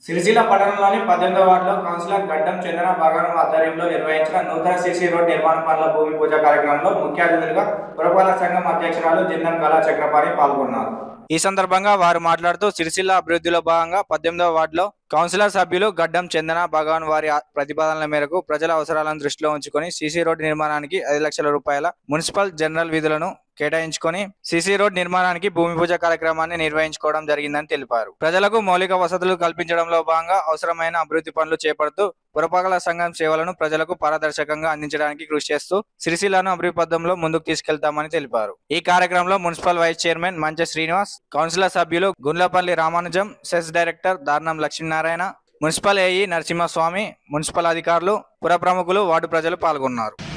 సిరిసిల్ల పట్టణంలోని పద్దెనిమిదవ వార్డులో కౌన్సిలర్ గడ్డం చందన భగవన్ ఆధ్వర్యంలో నిర్వహించిన నూతన సిసి రోడ్ నిర్మాణ పనుల భూమి పూజ కార్యక్రమంలో ముఖ్య అతిథులుగా పురపాలక సంఘం అధ్యక్షురాలు జిందన్ కళా చక్రపాణి పాల్గొన్నారు ఈ సందర్భంగా వారు మాట్లాడుతూ సిరిసిల్ల అభివృద్ధిలో భాగంగా పద్దెనిమిదవ వార్డులో కౌన్సిలర్ సభ్యులు గడ్డం చందన భగవాన్ వారి ఆ- ప్రతిపాదనల మేరకు ప్రజల అవసరాలను దృష్టిలో ఉంచుకొని సీసీ రోడ్ నిర్మాణానికి ఐదు లక్షల రూపాయల మున్సిపల్ జనరల్ విధులను కేటాయించుకొని సీసీ రోడ్ నిర్మాణానికి భూమి పూజ కార్యక్రమాన్ని నిర్వహించుకోవడం జరిగిందని తెలిపారు ప్రజలకు మౌలిక వసతులు కల్పించడంలో భాగంగా అవసరమైన అభివృద్ధి పనులు చేపడుతూ పురపాలక సంఘం సేవలను ప్రజలకు పారదర్శకంగా అందించడానికి కృషి చేస్తూ సిరిసిల్లను అభివృద్ధి పథంలో ముందుకు తీసుకెళ్తామని తెలిపారు ఈ కార్యక్రమంలో municipal vice chairman Mancha Srinivas councillor సభ్యులు గుండ్లపల్లి రామానుజం సెస్ డైరెక్టర్ దారుణం Lakshminarayana municipal AE Narasimhaswamy municipal అధికారులు పుర ప్రముఖులు వార్డు ప్రజలు పాల్గొన్నారు